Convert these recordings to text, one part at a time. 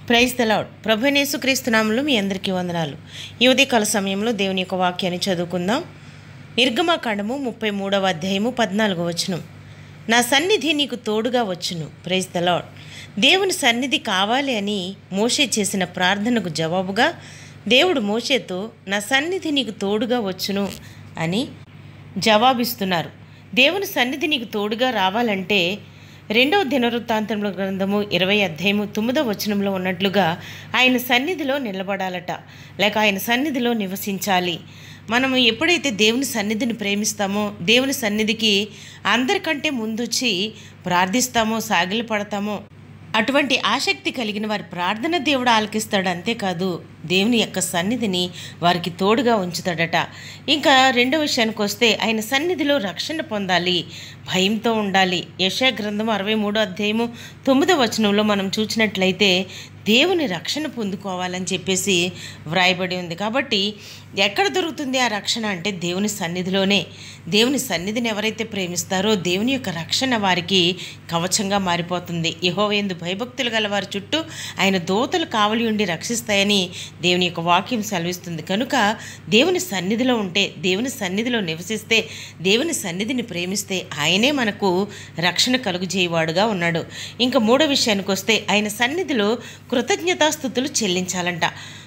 praise the Lord ప్రభు క్రీస్తునామంలో మీ అందరికీ వందనాలు ఈ ఉదయకాల సమయంలో దేవుని యొక్క వాక్యాన్ని చదువుకుందాం నిర్గమాకాండము ముప్పై మూడవ అధ్యాయము పద్నాలుగో వచనం నా సన్నిధి నీకు తోడుగా వచ్చును ప్రైజ్ ద లాడ్ దేవుని సన్నిధి కావాలి అని మోషే చేసిన ప్రార్థనకు జవాబుగా దేవుడు మోషేతో నా సన్నిధి నీకు తోడుగా వచ్చును అని జవాబిస్తున్నారు దేవుని సన్నిధి నీకు తోడుగా రావాలంటే రెండవ దినవృత్తాంతంలో గ్రంథము ఇరవై అధ్యాయము తొమ్మిదవ వచనంలో ఉన్నట్లుగా ఆయన సన్నిధిలో నిలబడాలట లేక ఆయన సన్నిధిలో నివసించాలి మనము ఎప్పుడైతే దేవుని సన్నిధిని ప్రేమిస్తామో దేవుని సన్నిధికి అందరికంటే ముందొచ్చి ప్రార్థిస్తామో సాగిలి పడతామో అటువంటి ఆసక్తి కలిగిన వారి ప్రార్థన దేవుడు ఆలకిస్తాడు అంతేకాదు దేవుని యొక్క సన్నిధిని వారికి తోడుగా ఉంచుతాడట ఇంకా రెండో విషయానికి వస్తే ఆయన సన్నిధిలో రక్షణ పొందాలి భయంతో ఉండాలి యశా గ్రంథం అరవై మూడో అధ్యాయము తొమ్మిదో వచనంలో మనం చూసినట్లయితే దేవుని రక్షణ పొందుకోవాలని చెప్పేసి వ్రాయబడి ఉంది కాబట్టి ఎక్కడ దొరుకుతుంది ఆ రక్షణ అంటే దేవుని సన్నిధిలోనే దేవుని సన్నిధిని ఎవరైతే ప్రేమిస్తారో దేవుని యొక్క రక్షణ వారికి కవచంగా మారిపోతుంది యహోవేందు భయభక్తులు గల వారి చుట్టూ ఆయన దోతలు కావలి ఉండి రక్షిస్తాయని దేవుని యొక్క వాక్యం సెలవిస్తుంది కనుక దేవుని సన్నిధిలో ఉంటే దేవుని సన్నిధిలో నివసిస్తే దేవుని సన్నిధిని ప్రేమిస్తే ఆయనే మనకు రక్షణ కలుగుజేయవాడుగా ఉన్నాడు ఇంకా మూడో విషయానికి వస్తే ఆయన సన్నిధిలో కృతజ్ఞతాస్థుతులు చెల్లించాలంట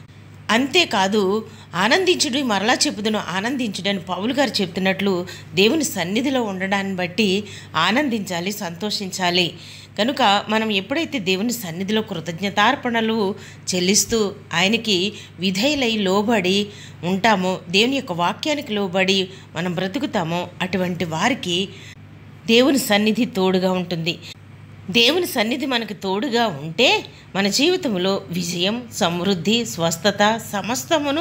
అంతేకాదు ఆనందించుడు మరలా చెప్పుదును ఆనందించుడని పౌలు గారు చెప్తున్నట్లు దేవుని సన్నిధిలో ఉండడాన్ని బట్టి ఆనందించాలి సంతోషించాలి కనుక మనం ఎప్పుడైతే దేవుని సన్నిధిలో కృతజ్ఞతార్పణలు చెల్లిస్తూ ఆయనకి విధేయులై లోబడి ఉంటామో దేవుని యొక్క వాక్యానికి లోబడి మనం బ్రతుకుతామో అటువంటి వారికి దేవుని సన్నిధి తోడుగా ఉంటుంది దేవుని సన్నిధి మనకు తోడుగా ఉంటే మన జీవితంలో విజయం సమృద్ధి స్వస్థత సమస్తమును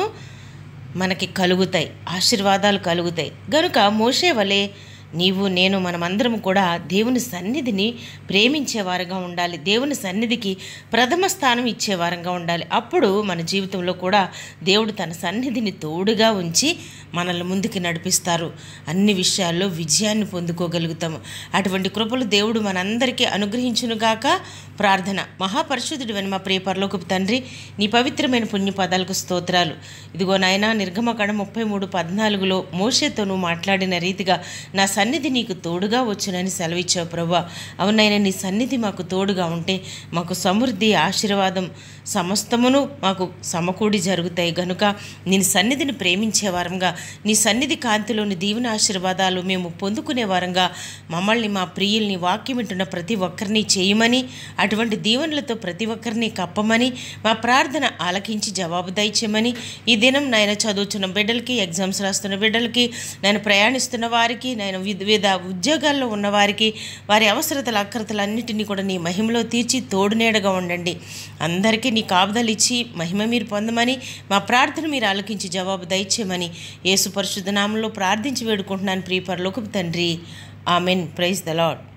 మనకి కలుగుతాయి ఆశీర్వాదాలు కలుగుతాయి గనుక మోసే వలె నీవు నేను మనమందరం కూడా దేవుని సన్నిధిని ప్రేమించేవారుగా ఉండాలి దేవుని సన్నిధికి ప్రథమ స్థానం ఇచ్చేవారంగా ఉండాలి అప్పుడు మన జీవితంలో కూడా దేవుడు తన సన్నిధిని తోడుగా ఉంచి మనల్ని ముందుకు నడిపిస్తారు అన్ని విషయాల్లో విజయాన్ని పొందుకోగలుగుతాము అటువంటి కృపలు దేవుడు మనందరికీ అనుగ్రహించునుగాక ప్రార్థన మహాపరిశుద్ధుడు అని మా ప్రియ పరలోకపు తండ్రి నీ పవిత్రమైన పుణ్య పదాలకు స్తోత్రాలు ఇదిగో నాయన నిర్గమకడ ముప్పై మూడు పద్నాలుగులో మోషేతో నువ్వు మాట్లాడిన రీతిగా నా సన్నిధి నీకు తోడుగా వచ్చునని సెలవిచ్చావు ప్రభా అవునైనా నీ సన్నిధి మాకు తోడుగా ఉంటే మాకు సమృద్ధి ఆశీర్వాదం సమస్తమును మాకు సమకూడి జరుగుతాయి గనుక నేను సన్నిధిని ప్రేమించే వారంగా నీ సన్నిధి కాంతిలోని దీవెన ఆశీర్వాదాలు మేము పొందుకునే వారంగా మమ్మల్ని మా ప్రియుల్ని వాక్యం వింటున్న ప్రతి ఒక్కరిని చేయమని అటువంటి దీవెనలతో ప్రతి ఒక్కరిని కప్పమని మా ప్రార్థన ఆలకించి జవాబు దయచేయమని ఈ దినం నాయన చదువుతున్న బిడ్డలకి ఎగ్జామ్స్ రాస్తున్న బిడ్డలకి నేను ప్రయాణిస్తున్న వారికి నేను వివిధ ఉద్యోగాల్లో ఉన్న వారికి వారి అవసరతలు అక్రతలు అన్నిటినీ కూడా నీ మహిమలో తీర్చి తోడునేడగా ఉండండి అందరికీ నీ కాపుదలు ఇచ్చి మహిమ మీరు పొందమని మా ప్రార్థన మీరు ఆలకించి జవాబు దయచేయమని యేసు పరిశుద్ధ నామంలో ప్రార్థించి వేడుకుంటున్నాను ప్రియపరలోకి తండ్రి ఆమెన్ ప్రైజ్ ద లాడ్